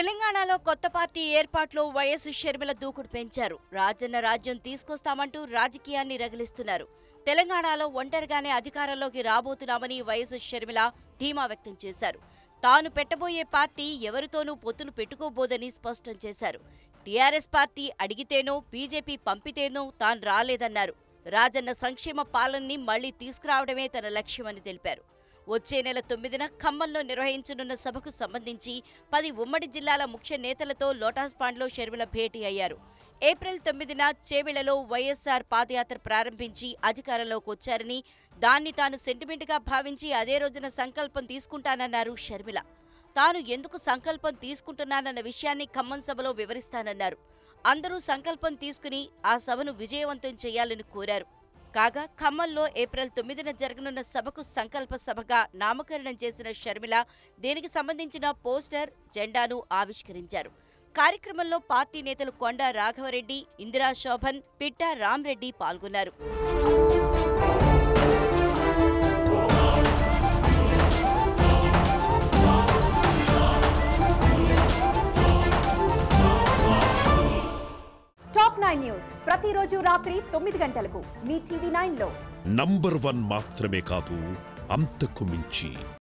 తెలంగాణలో కొత్త పార్టీ ఏర్పాట్లో వైఎస్ షర్మిల దూకుడు పెంచారు రాజన్న రాజ్యం తీసుకొస్తామంటూ రాజకీయాన్ని రగిలిస్తున్నారు తెలంగాణలో ఒంటరిగానే అధికారంలోకి రాబోతున్నామని వైఎస్ షర్మిల ధీమా వ్యక్తం చేశారు తాను పెట్టబోయే పార్టీ ఎవరితోనూ పొత్తులు పెట్టుకోబోదని స్పష్టం చేశారు టీఆర్ఎస్ పార్టీ అడిగితేనో బీజేపీ పంపితేనో తాను రాలేదన్నారు రాజన్న సంక్షేమ పాలనని మళ్లీ తీసుకురావడమే తన లక్ష్యమని తెలిపారు వచ్చే నెల తొమ్మిదిన ఖమ్మంలో నిర్వహించనున్న సభకు సంబంధించి పది ఉమ్మడి జిల్లాల ముఖ్య నేతలతో లోటస్ పాండ్లో షర్మిల భేటీ అయ్యారు ఏప్రిల్ తొమ్మిదిన చేవెళ్లలో వైఎస్సార్ పాదయాత్ర ప్రారంభించి అధికారంలోకి వచ్చారని దాన్ని తాను సెంటిమెంట్గా భావించి అదే రోజున సంకల్పం తీసుకుంటానన్నారు షర్మిల తాను ఎందుకు సంకల్పం తీసుకుంటున్నానన్న విషయాన్ని ఖమ్మం సభలో వివరిస్తానన్నారు అందరూ సంకల్పం తీసుకుని ఆ సభను విజయవంతం చేయాలని కోరారు కాగా ఖమ్మంలో ఏప్రిల్ తొమ్మిదిన జరగనున్న సభకు సంకల్ప సభగా నామకరణం చేసిన షర్మిల దీనికి సంబంధించిన పోస్టర్ జెండాను ఆవిష్కరించారు కార్యక్రమంలో పార్టీ నేతలు కొండ రాఘవరెడ్డి ఇందిరా శోభన్ పిట్టా రామ్రెడ్డి పాల్గొన్నారు టాప్ నైన్ న్యూస్ ప్రతిరోజు రాత్రి తొమ్మిది గంటలకు మీ టీవీ నైన్ లో నంబర్ వన్ మాత్రమే కాదు అంతకు మించి